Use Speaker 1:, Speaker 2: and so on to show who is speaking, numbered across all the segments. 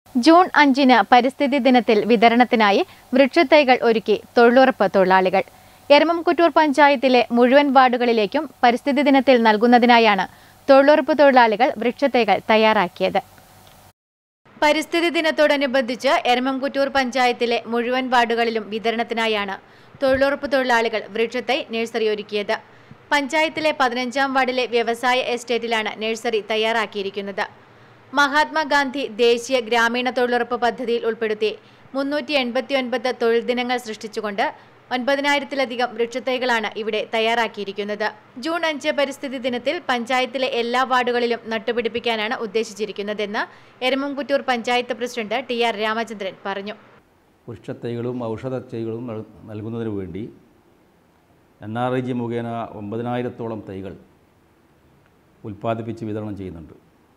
Speaker 1: June അഞ്ചിന് പരിസ്ഥിതി ദിനത്തിൽ വിതരണത്തിനായി വൃക്ഷത്തൈകൾ ഒരുക്കി തൊഴിലുറപ്പ് തൊഴിലാളികൾ എരമംകുറ്റൂർ പഞ്ചായത്തിലെ മുഴുവൻ വാർഡുകളിലേക്കും പരിസ്ഥിതി ദിനത്തിൽ നൽകുന്നതിനായാണ് തൊഴിലുറപ്പ് തൊഴിലാളികൾ വൃക്ഷത്തൈകൾ തയ്യാറാക്കിയത് പരിസ്ഥിതി ദിനത്തോടനുബന്ധിച്ച് എരമംകുറ്റൂർ പഞ്ചായത്തിലെ മുഴുവൻ വാർഡുകളിലും വിതരണത്തിനായാണ് തൊഴിലുറപ്പ് തൊഴിലാളികൾ വൃക്ഷത്തൈ നഴ്സറി ഒരുക്കിയത് പഞ്ചായത്തിലെ പതിനഞ്ചാം വാർഡിലെ വ്യവസായ എസ്റ്റേറ്റിലാണ് നഴ്സറി തയ്യാറാക്കിയിരിക്കുന്നത് മഹാത്മാഗാന്ധി ദേശീയ ഗ്രാമീണ തൊഴിലുറപ്പ് പദ്ധതിയിൽ ഉൾപ്പെടുത്തി മുന്നൂറ്റി എൺപത്തി ഒൻപത് തൊഴിൽ ദിനങ്ങൾ സൃഷ്ടിച്ചുകൊണ്ട് ഒൻപതിനായിരത്തിലധികം വൃക്ഷത്തൈകളാണ് ഇവിടെ തയ്യാറാക്കിയിരിക്കുന്നത് ജൂൺ അഞ്ച് പരിസ്ഥിതി ദിനത്തിൽ പഞ്ചായത്തിലെ എല്ലാ വാർഡുകളിലും നട്ടുപിടിപ്പിക്കാനാണ് ഉദ്ദേശിച്ചിരിക്കുന്നതെന്ന് Eramamkuttoor panchayat president T R Ramachandran പറഞ്ഞു
Speaker 2: വൃക്ഷത്തൈകളും ഔഷധത്തൈകളും നൽ- നൽകുന്നതിന് വേണ്ടി എൻ ആർ ഐ ജി മുഖേന ഒമ്പതിനായിരത്തോളം തൈകൾ ഉൽപ്പാദിപ്പിച്ച് വിതരണം ചെയ്യുന്നുണ്ട്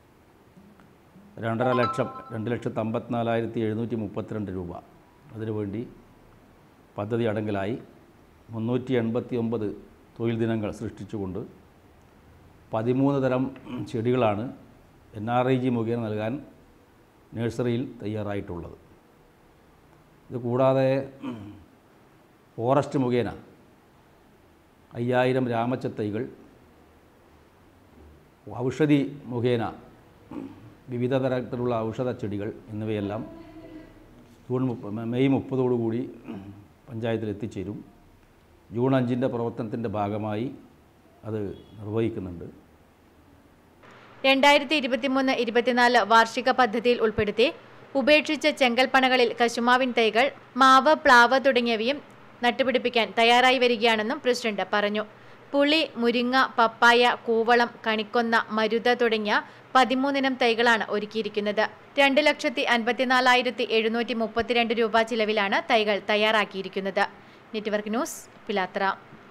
Speaker 2: രണ്ടര ലക്ഷം രണ്ട് ലക്ഷത്തി അമ്പത്തിനാലായിരത്തി എഴുന്നൂറ്റി മുപ്പത്തിരണ്ട് രൂപ അതിനുവേണ്ടി പദ്ധതി അടങ്കലായി മുന്നൂറ്റി എൺപത്തി ഒമ്പത് തൊഴിൽ ദിനങ്ങൾ സൃഷ്ടിച്ചുകൊണ്ട് പതിമൂന്ന് തരം ചെടികളാണ് എൻ ആർ ഐ ജി മുഖേന നൽകാൻ നഴ്സറിയിൽ തയ്യാറായിട്ടുള്ളത് ഇത് കൂടാതെ ഫോറസ്റ്റ് മുഖേന അയ്യായിരം രാമച്ചത്തൈകൾ ഔഷധി മുഖേന വിവിധ തരത്തിലുള്ള ഔഷധ ചെടികൾ എന്നിവയെല്ലാം ജൂൺ മുപ്പ മെയ് മുപ്പതോടുകൂടി പഞ്ചായത്തിൽ എത്തിച്ചേരും ജൂൺ അഞ്ചിൻ്റെ പ്രവർത്തനത്തിൻ്റെ ഭാഗമായി അത് നിർവഹിക്കുന്നുണ്ട്
Speaker 1: രണ്ടായിരത്തി ഇരുപത്തിമൂന്ന് ഇരുപത്തിനാല് വാർഷിക പദ്ധതിയിൽ ഉൾപ്പെടുത്തി ഉപേക്ഷിച്ച ചെങ്കൽപ്പണകളിൽ കശുമാവിൻ തൈകൾ മാവ് പ്ലാവ് തുടങ്ങിയവയും നട്ടുപിടിപ്പിക്കാൻ തയ്യാറായി വരികയാണെന്നും പ്രസിഡന്റ് പറഞ്ഞു പുളി മുരിങ്ങ പപ്പായ കൂവളം കണിക്കൊന്ന മരുത തുടങ്ങിയ പതിമൂന്നിനം തൈകളാണ് ഒരുക്കിയിരിക്കുന്നത് രണ്ട് ലക്ഷത്തി അൻപത്തിനാലായിരത്തി എഴുന്നൂറ്റി മുപ്പത്തിരണ്ട് രൂപ ചിലവിലാണ് തൈകൾ തയ്യാറാക്കിയിരിക്കുന്നത് നെറ്റ്വർക്ക് ന്യൂസ് പിലാത്ര